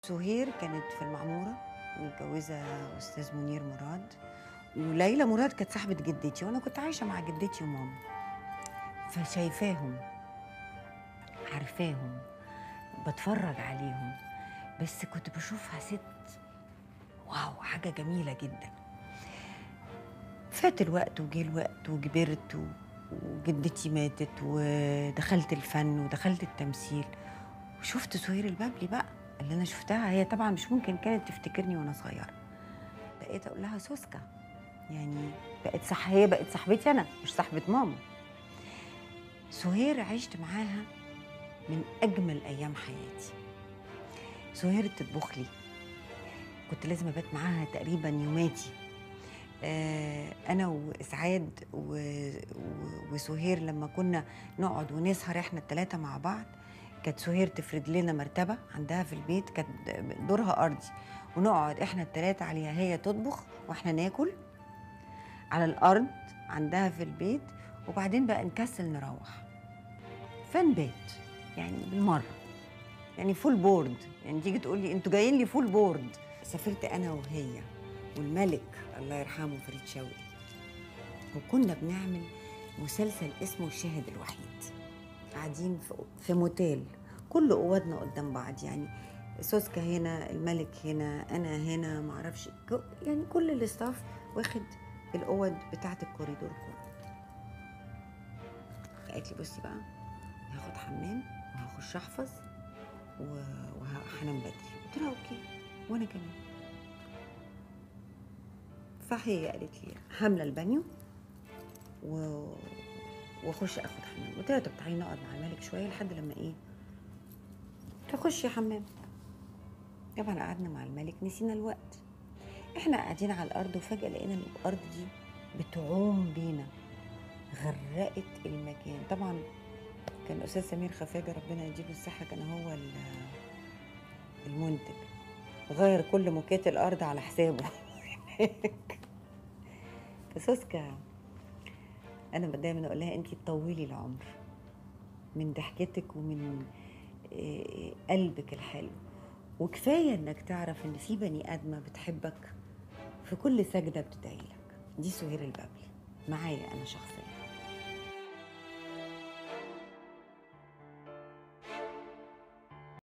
سهير كانت في المعمورة متجوزة أستاذ منير مراد وليلى مراد كانت صاحبة جدتي وأنا كنت عايشة مع جدتي وماما فشايفاهم عارفاهم بتفرج عليهم بس كنت بشوفها ست واو حاجة جميلة جدا فات الوقت وجه الوقت وكبرت و- وجدتي ماتت ودخلت الفن ودخلت التمثيل وشفت سهير البابلي بقى اللي انا شفتها هي طبعا مش ممكن كانت تفتكرني وانا صغيره بقيت اقول لها سوسكا يعني بقت صح هي بقت صاحبتي انا مش صاحبه ماما سهير عشت معاها من اجمل ايام حياتي سهير تطبخ لي كنت لازم ابات معاها تقريبا يوماتي آه، انا واسعاد و- و- وسهير لما كنا نقعد ونسهر احنا الثلاثه مع بعض كانت سهير تفرد لنا مرتبه عندها في البيت كانت دورها ارضي ونقعد احنا الثلاثه عليها هي تطبخ واحنا ناكل على الارض عندها في البيت وبعدين بقى نكسل نروح فنبات يعني بالمره يعني فول بورد يعني تيجي تقول لي انتوا جايين لي فول بورد سافرت انا وهي والملك الله يرحمه فريد شوقي وكنا بنعمل مسلسل اسمه الشاهد الوحيد قاعدين في- في موتيل كل اوضنا قدام بعض يعني سوسكا هنا الملك هنا انا هنا معرفش ك- يعني كل الاستاف واخد الاوض بتاعت الكوريدور كله قالت لي بصي بقى هاخد حمام وهخش احفظ و- وهنام بدري قلت لها اوكي وانا كمان فهي قالت لي حامله البانيو و... واخش اخد حمام قلت لها طب تعالي نقعد مع الملك شويه لحد لما ايه تخشي حمام طبعا قعدنا مع الملك نسينا الوقت احنا قاعدين على الارض وفجاه لقينا الارض دي بتعوم بينا غرقت المكان طبعا كان الاستاذ سمير خفاجه ربنا يديله الصحه كان هو ال- المنتج غير كل موكات الارض على حسابه فسوسكا انا دايما اقول لها انت تطولي العمر من ضحكتك ومن آه، قلبك الحلو وكفايه انك تعرف ان في بني ادمه بتحبك في كل سجده بتدعي لك دي سهير البابلي معايا انا شخصيا